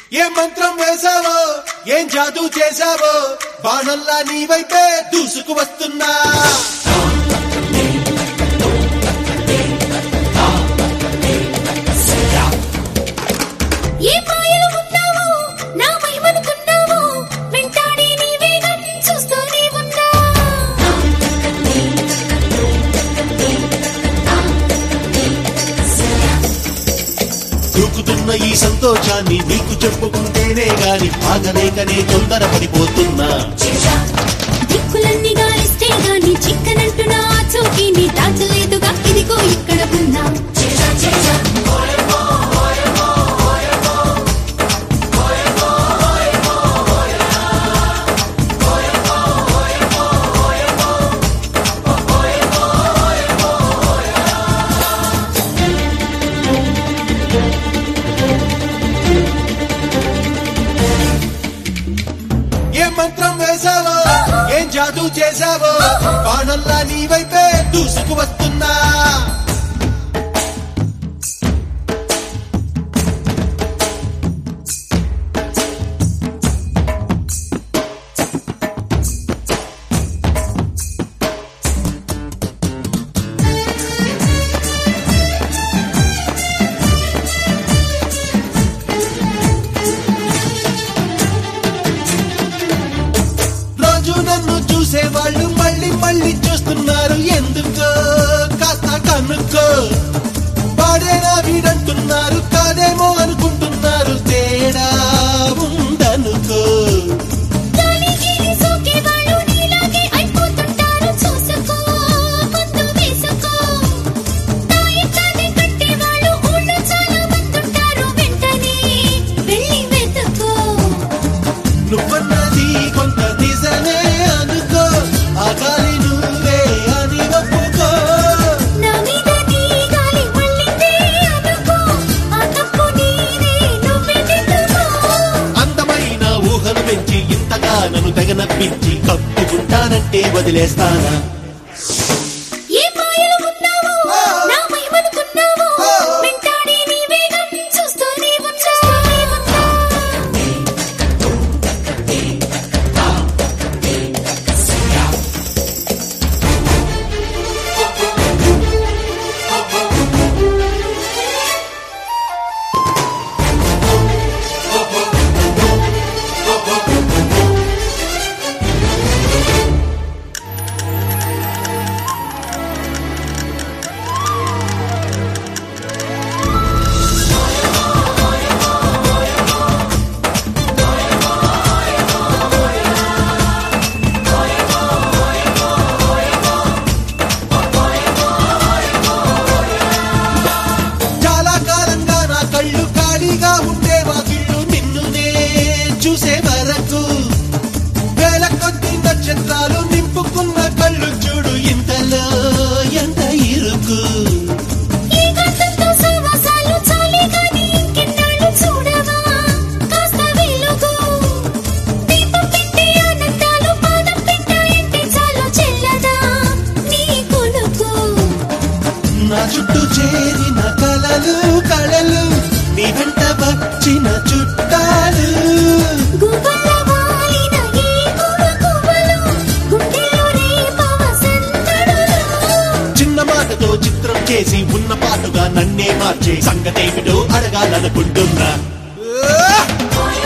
ఏ మంత్రం వేశావో ఏం జాదూ చేశావో బాణల్లా నీ వైపే దూసుకు వస్తున్నా ఏ మాయలు ఉన్నావో నా మహిమనుకున్నావో వెంటాడే నీ వేగం చూస్తూనే ఉన్నా దూకుతున్న ఈ సంతోషాన్ని నీకు చెప్పుకుంటేనే గాని ఆగలేకనే తొందర పడిపోతున్నా దిక్కులన్నీ గాలిస్తే గాని చిక్కనంటున్న ఆ చోకీని దాచలేదుగా ఇదిగో ఇక్కడ ఉన్నా ఏ మంత్రం వేశావో ఏం జాదూ చేశావో బాణల్లా నీ వైపే దూసుకు వస్తున్నా రోజు నన్ను చూసే వాళ్ళు మళ్ళీ మళ్ళీ చూస్తున్నారు ఎందుకో కాస్త కనుక్కో వాడేనా వీడంటున్నారు కాదేమో అనుకుంటున్నారు తేడా ఉందనుకో గాలి గీలి సోకే వాళ్ళు నీలాగే అయిపోతుంటారు చూసుకో ముందు వేసుకో తాయితాన్ని కట్టే వాళ్ళు ఊళ్ళో చాలా మందుంటారు వెంటనే వెళ్ళి వెతుకో నువ్వన్నది కొంత నిజమే అనుకో ఆ గాలి నువ్వే అని ఒప్పుకో నా మీద నీ గాలి మళ్ళిందే అనుకో ఆ తప్పు నీదే నువ్వే దిద్దుకో అందమైన ఊహను పెంచి ఇంతగా నన్ను తెగనప్పించి కప్పుకుంటానంటే వదిలేస్తానా ఏ మాయలు ఉన్నావో నా మహిమనుకున్నావో వెంటాడే నీ వేగం చూస్తూనే ఉన్నా చాలా కాలంగా నా కళ్ళు ఖాళీగా ఉండే వాకిళ్ళు నిన్నునే చూసే వరకు వేల కొద్ది నక్షత్రాలు నింపుకున్న కళ్ళు చూడు ఇంతలో ఎంత ఇరుకు ఈ గంటతో సహవాసాలు చాలే గాని ఇంకెన్నాళ్ళు చూడవా కాస్త వెలుగు దీపం పెట్టి ఆనందాలు పాదం పెట్టాయంటే చాలు చెల్లదా నీ కొలుకు నా చుట్టూ చేరిన కలలు కళలు నీ వెంట వచ్చిన చుట్టాలు గువ్వల వాలిన ఈ గువ్వ గువ్వలు గుండెలో రేపవ సందడులు చిన్న మాటతో చిత్రం చేసి ఉన్న పాటుగా నన్నే మార్చే సంగతేమిటో అడగాలనుకుంటున్నా ఓయ్